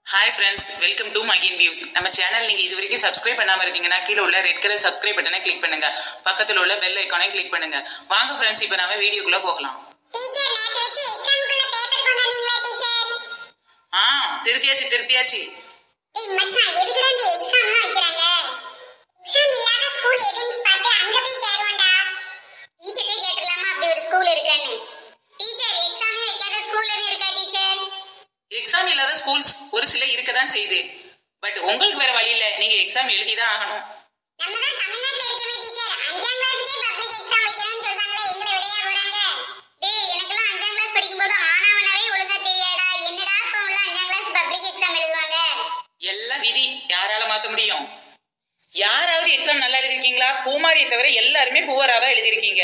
hi friends welcome to மகின் views நம்ம channel நீங்க இது வரைக்கும் சப்ஸ்கிரைப் பண்ணாம இருந்தீங்கன்னா கீழே உள்ள ரெட் கலர் சப்ஸ்கிரைப் பட்டனை கிளிக் பண்ணுங்க பக்கத்துல உள்ள பெல் ஐக்கானை கிளிக் பண்ணுங்க வாங்க ஃப்ரெண்ட்ஸ் இப்போ நாம வீடியோக்குள்ள போகலாம் டீச்சர் நேத்து வச்சு எக்ஸாமுக்குள்ள பேப்பர் கொண்டு வந்தீங்களா டீச்சர் ஆ திருத்தியாச்சு திருத்தியாச்சு டேய் மச்சான் எதுக்குடா இந்த எக்ஸாம்லாம் வைக்கிறாங்க எக்ஸாம் இல்லாத ஸ்கூல் எதுன்னு பார்த்து அங்க போய் சேருவோம்டா டீச்சர்ட்டே கேட்டுலாமா அப்படி ஒரு ஸ்கூல் இருக்கான்னு டீச்சர் எக்ஸாமே வைக்காத ஸ்கூல் எதுவும் இருக்கா டீச்சர் எக்ஸாம் இல்லாத ஸ்கூல்ஸ் ஒரு சில இருக்க தான் செய்யுது பட் உங்களுக்கு வேற வழி இல்ல நீங்க எக்ஸாம் எழுதி தான் ஆகணும் நம்ம தான் தமிழ்நாட்டுல இருக்கவே டீச்சர் அஞ்சாம் கிளாஸுக்கே பப்ளிக் எக்ஸாம் வைக்கணும்னு சொல்றாங்களே எங்களை விடையா போறாங்க டேய் எனக்கெல்லாம் அஞ்சாம் கிளாஸ் படிக்கும்போது ஆனாவனாவே ஒழுங்கா தெரியாடா என்னடா இப்போ உள்ள அஞ்சாம் கிளாஸ் பப்ளிக் எக்ஸாம் எழுதுவாங்க எல்லாம் விதி யாரால மாத்த முடியும் யாராவது எக்ஸாம் நல்லா எழுதிருக்கீங்களா பூமாரியை தவிர எல்லாருமே பூவரா தான் எழுதிருக்கீங்க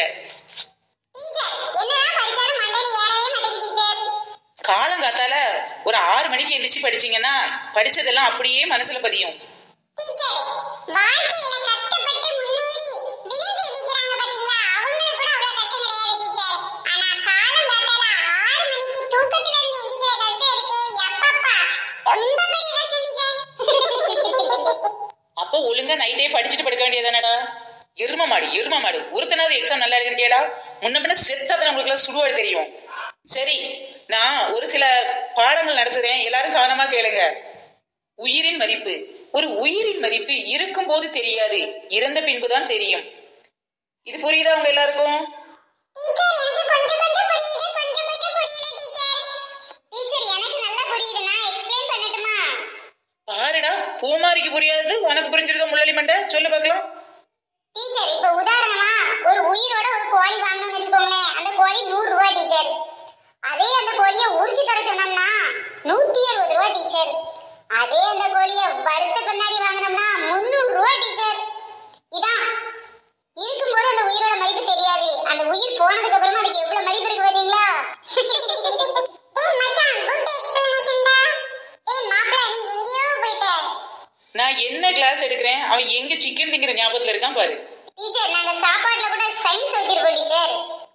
டீச்சர் என்னதான் படிச்சாலும் மண்டையில ஏறவே மாட்டேங்குது டீச்சர் காலங்காத்தால ஒரு ஆறு மணிக்கு எந்திரிச்சு படிச்சீங்கன்னா படிச்சதெல்லாம் அப்படியே மனசுல பதியும் டீச்சர் வாழ்க்கையில கஷ்டப்பட்டு முன்னேறி விழுந்து எதிர்க்கிறாங்க பாத்தீங்களா அவங்களுக்கு கூட அவ்வளவு கஷ்டம் கிடையாது டீச்சர் ஆனா காலம் பார்த்தால ஆறு மணிக்கு தூக்கத்துல இருந்து எந்திரிக்கிற கஷ்டம் இருக்கு எப்பப்பா ரொம்ப பெரிய கஷ்டம் டீச்சர் அப்போ ஒழுங்கா நைட்டே படிச்சுட்டு படுக்க வேண்டியதானடா எரும மாடு எரும மாடு ஒருத்தனாவது எக்ஸாம் நல்லா எழுதிருக்கேடா முன்ன பின்ன செத்தாதான் நம்மளுக்கு சுடுவாடு தெரியும் சரி நான் ஒரு சில பாடங்கள் நடத்துறேன் எல்லாரும் கவனமா கேளுங்க உயிரின் மதிப்பு ஒரு உயிரின் மதிப்பு இருக்கும் போது தெரியாது இறந்த பின்புதான் தெரியும் இது புரியுதா உங்க எல்லாருக்கும் டீச்சர் எனக்கு கொஞ்சம் கொஞ்சம் புரியுது கொஞ்சம் கொஞ்சம் புரியல டீச்சர் டீச்சர் எனக்கு நல்லா புரியுது நான் எக்ஸ்பிளைன் பண்ணட்டுமா பாருடா பூமாரிக்கு புரியாது உனக்கு புரிஞ்சிருக்க முள்ளலி மண்டை சொல்லு பார்க்கலாம் டீச்சர் இப்ப உதாரணமா ஒரு உயிரோட ஒரு கோழி வாங்கணும்னு வச்சுக்கோங்களேன் அந்த கோழி நூறு ரூபாய் டீச்சர் அதே அந்த கோழியை உரிச்சு தர சொன்னோம்னா நூத்தி அறுபது ரூபாய் டீச்சர் அதே அந்த கோழியை வறுத்த பின்னாடி வாங்கினோம்னா முந்நூறு ரூபாய் டீச்சர் இதான் இருக்கும்போது அந்த உயிரோட மதிப்பு தெரியாது அந்த உயிர் போனதுக்கு அப்புறமா அதுக்கு எவ்வளவு மதிப்பு இருக்கு பாத்தீங்களா ஏய் மச்சான் குட் எக்ஸ்பிளனேஷன்டா ஏய் மாப்ள நீ எங்கேயோ போயிட்ட நான் என்ன கிளாஸ் எடுக்கிறேன் அவன் எங்க சிக்கன் திங்கிற ஞாபகத்துல இருக்கான் பாரு டீச்சர் நாங்க சாப்பாட்டுல கூட சயின்ஸ் வச்சிருக்கோம் டீச்சர்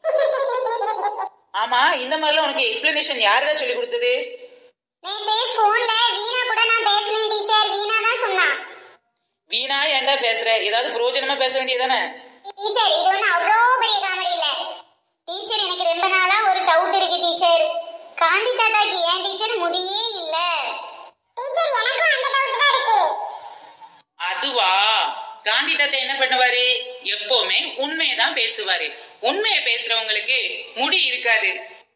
ஆமா இந்த மாதிரிலாம் உனக்கு எக்ஸ்பிளனேஷன் யாருடா சொல்லி கொடுத்தது நேத்து போன்ல வீணா கூட நான் பேசினேன் டீச்சர் வீணா தான் சொன்னா வீணா ஏன்டா பேசுற ஏதாவது பிரயோஜனமா பேச வேண்டியதானே டீச்சர் இது ஒன்றும் அவ்வளோ பெரிய காமெடி இல்ல டீச்சர் எனக்கு ரொம்ப நாளா ஒரு டவுட் இருக்கு டீச்சர் காந்தி தாத்தாக்கு ஏன் டீச்சர் முடியே இல்ல டீச்சர் எனக்கும் அந்த டவுட் தான் இருக்கு அதுவா காந்தி தாத்தா என்ன பண்ணுவாரு எப்பவுமே உண்மையை தான் பேசுவாரு உண்மையை பேசுறவங்களுக்கு முடி இருக்காது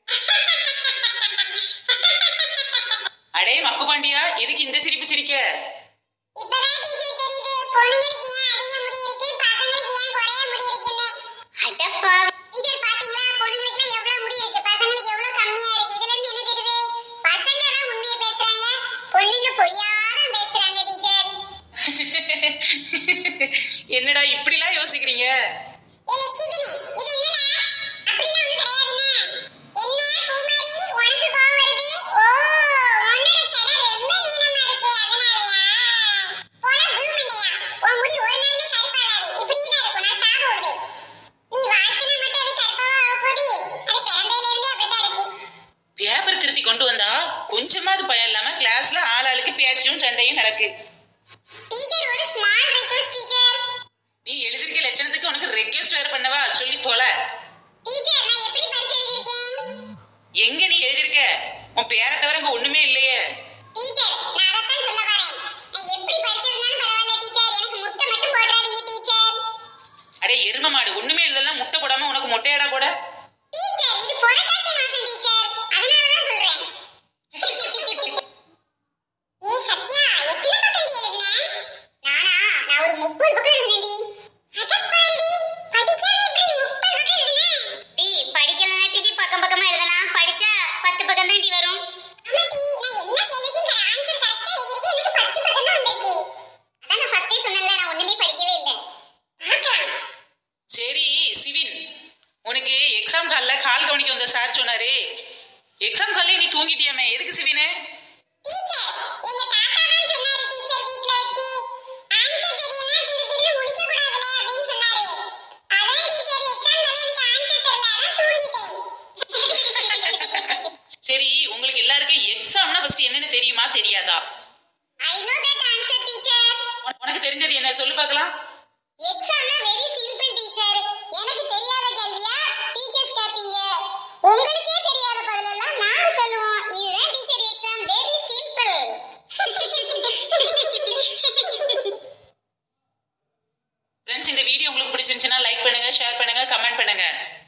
அடே மக்கு பாண்டியா எதுக்கு இந்த சிரிப்பு சிரிக்க இப்பதான் டீச்சர் தெரியுது பொண்ணுங்களுக்கு ஏன் அதிக முடி இருக்கு பசங்களுக்கு ஏன் குறைய முடி இருக்குன்னு அடப்பா டீச்சர் பாத்தீங்களா பொண்ணுங்களுக்கு எவ்வளவு முடி இருக்கு பசங்களுக்கு எவ்வளவு கம்மியா இருக்கு இதுல இருந்து என்ன தெரியுது பசங்க தான் உண்மையை பேசுறாங்க பொண்ணுங்க பொய்யாதான் பேசுறாங்க டீச்சர் என்னடா இப்படிலாம் யோசிக்கிறீங்க ஏய் லட்சுமி இது என்னடா அப்படிலாம் ஒண்ணும் கிடையாதுன்னு என்ன பூமாரி உனக்கு கோவம் வருது ஓ உன்னோட சடை ரொம்ப நீளமா இருக்கு அதனாலயா போடா பூமண்டையா உன் முடி ஒரு நாளுமே கருப்பாகாது இப்படியே தான் இருக்கும் நான் சாக விடுவேன் நீ வாழ்த்தினா மட்டும் அது கருப்பாவா ஆக போகுது அது பிறந்ததுல இருந்தே அப்படிதான் இருக்கு பேப்பர் திருத்தி கொண்டு வந்தா கொஞ்சமாவது பயம் இல்லாம கிளாஸ்ல ஆளாளுக்கு பேச்சும் சண்டையும் நடக்கு டீச்சர் ஒரு ஸ்மால் ரிக்வெஸ்ட் டீச்சர் நீ எழுதிருக்க லட்சணத்துக்கு உனக்கு ரெக்வெஸ்ட் வேற பண்ணவா சொல்லி தொலை டீச்சர் நான் எப்படி பரிசு எழுதியிருக்கேன் எங்க நீ எழுதிருக்க உன் பேரை தவிர இங்க ஒண்ணுமே இல்லையே டீச்சர் நான் அதைத்தான் சொல்ல வரேன் நான் எப்படி பரிசு எழுதினாலும் பரவாயில்ல டீச்சர் எனக்கு முட்டை மட்டும் போட்டுறாதீங்க டீச்சர் அடே எரும மாடு ஒண்ணுமே எழுதலாம் முட்டை போடாம உனக்கு முட்டையாடா போட டீச்சர் இது புரட்டாசி மாசம் டீச்சர் அதனால தான் சொல்றேன் ஏ சத்யா எத்தனை பக்கம் டி எழுதுன நானா நான் ஒரு 30 பக்கம் எழுதுனேன்டி அடப்பாடி படிக்காம எப்படி 30 பக்கம் எழுதுன டி படிக்கலனா டி பக்கம் பக்கமா எழுதலாம் படிச்சா 10 பக்கம் தான் டி வரும் ஆமா டி நான் எல்லா கேள்விக்கும் ஆன்சர் கரெக்ட்டா எழுதிருக்கேன் எனக்கு 10 பக்கம் தான் வந்திருக்கு அதான் நான் ஃபர்ஸ்டே சொன்னேன்ல நான் ஒண்ணுமே படிக்கவே இல்லை பார்க்கலாம் சரி சிவின் உனக்கு எக்ஸாம் ஹால்ல கால் கவனிக்க வந்த சார் சொன்னாரு எக்ஸாம் ஹால்ல நீ தூங்கிட்டியாமே எதுக்கு சிவினு டீச்சர் எங்க தாத்தா தான் சொன்னாரு டீச்சர் வீட்ல வச்சு ஆன்சர் தெரியலனா திரு திரு முழிக்க கூடாதுல அப்படின்னு சொன்னாரு அதான் டீச்சர் எக்ஸாம் நாள எனக்கு ஆன்சர் தெரியல அதான் தூங்கிட்டேன் சரி உங்களுக்கு எல்லாருக்கும் எக்ஸாம்னா ஃபர்ஸ்ட் என்னன்னு தெரியுமா தெரியாதா என்ன சொல்லு பார்க்கலாம் எக்ஸாம்னா வெரி சிம்பிள் டீச்சர் எனக்கு தெரியாத கேள்வியா டீச்சர்ஸ் கேப்பீங்க உங்களுக்கே தெரியாத பதிலெல்லாம் நாங்க சொல்லுவோம் இதுதான் teacher exam very simple friends இந்த வீடியோ உங்களுக்கு பிடிச்சிருந்துச்சுன்னா லைக் பண்ணுங்க ஷேர் பண்ணுங்க கமெண்ட் பண்ணுங்க